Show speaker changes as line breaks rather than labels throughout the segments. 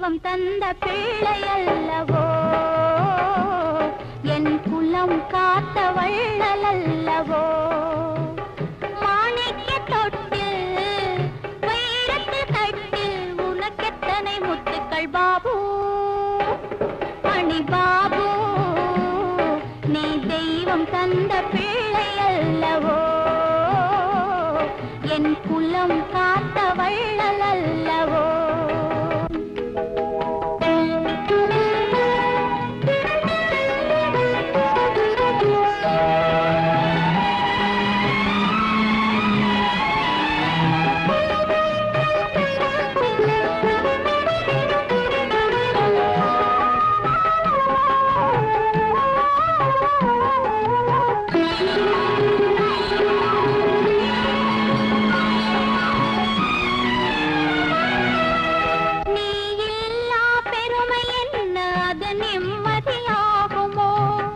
தெய்வம் தந்த பிள்ளை அல்லவோ என் குலம் காத்த வள்ளல் அல்லவோ மாணிக்க தொட்டில் வைரத்தில் தட்டில் உனக்கெத்தனை முத்துக்கள் பாபு மணி பாபு நீ தெய்வம் தந்த பிள்ளை அல்லவோ என் குலம் காத்த வள்ளல் அல்லவோ நீ இல்லா பெருமை என்ன அது நிம்மதியாகுமோ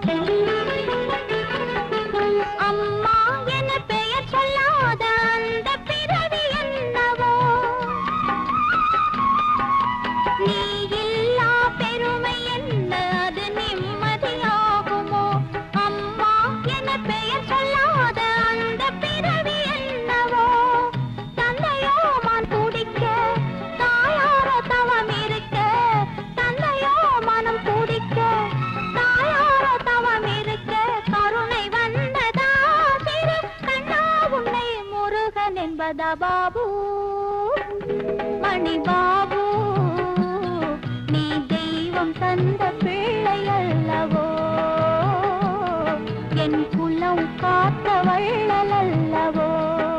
அம்மா என பெயர் சொல்லாத அந்த பிறவி என்னவோ நீ இல்லா பெருமை என்ன அது நிம்மதியாகுமோ அம்மா என பெயர் சொல்லாத அந்த பிறவி என்னவோ தந்தையோ மான் துடிக்க தாயாரோ தவம் இருக்க தந்தையோ மனம் துடிக்க தாயாரோ தவம் இருக்க கருணை வந்ததா சிறு கண்ணா உன்னை முருகன் என்பதா பாபு மணி பாபு நீ தெய்வம் தந்த பிள்ளை அல்லவோ என் குலம் காத்த வள்ளல் அல்லவோ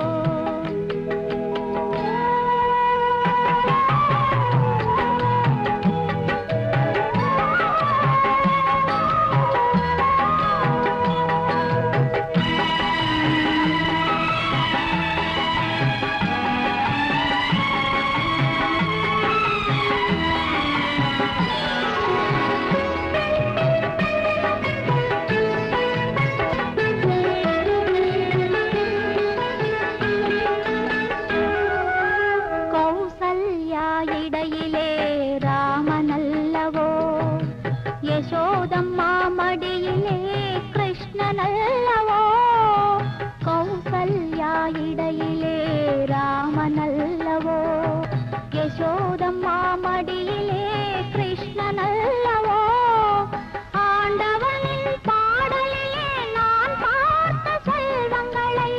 கௌசல்யா இடையிலே ராமனல்லவோ யசோதம்மா மடியிலே கிருஷ்ணனல்லவோ கௌசல்யா இடையிலே ராமனல்லவோ யசோதம்மா மடியிலே கிருஷ்ணனல்லவோ ஆண்டவனின் பாடலிலே நான் பார்த்த செல்வங்களை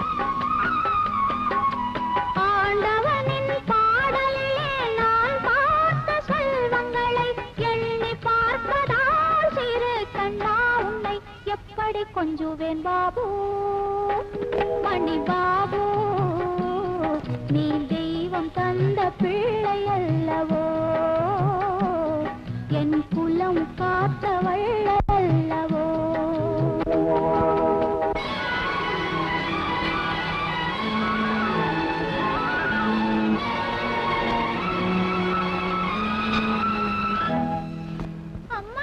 ஆண்டவனின் பாடலிலே நான் பார்த்த செல்வங்களை எண்ணி பார்ப்பதால் சிறு கண்ணா உன்னை எப்படி கொஞ்சுவேன் பாபு மணி பாபு நீ தெய்வம் தந்த பிள்ளை அல்லவோ என் குலம் காத்த வள்ளல் அல்லவோ அம்மா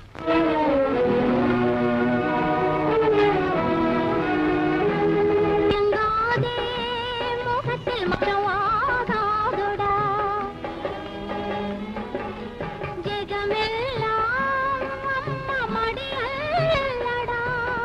எங்காதே முகத்தில் மறவாகாதுடா ஜெகமெல்லாம் அம்மா மடியல்லடா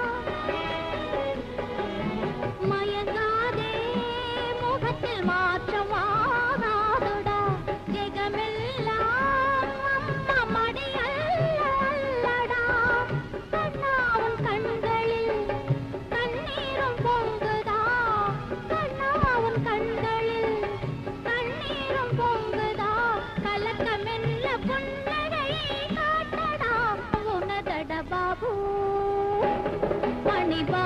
மயங்காதே முகத்தில் மாற்றமாகாதுடா ஜெகமெல்லாம் அம்மா மடியல்லடா கண்ணாவும் கண்களில் கண்ணீரும் பொங்குதா கண்ணாவும் கண்களில் கண்ணீரும் பொங்குதா கலக்கமெல்ல புன்னகை காட்டடா உனதட பாபு மணி பாபு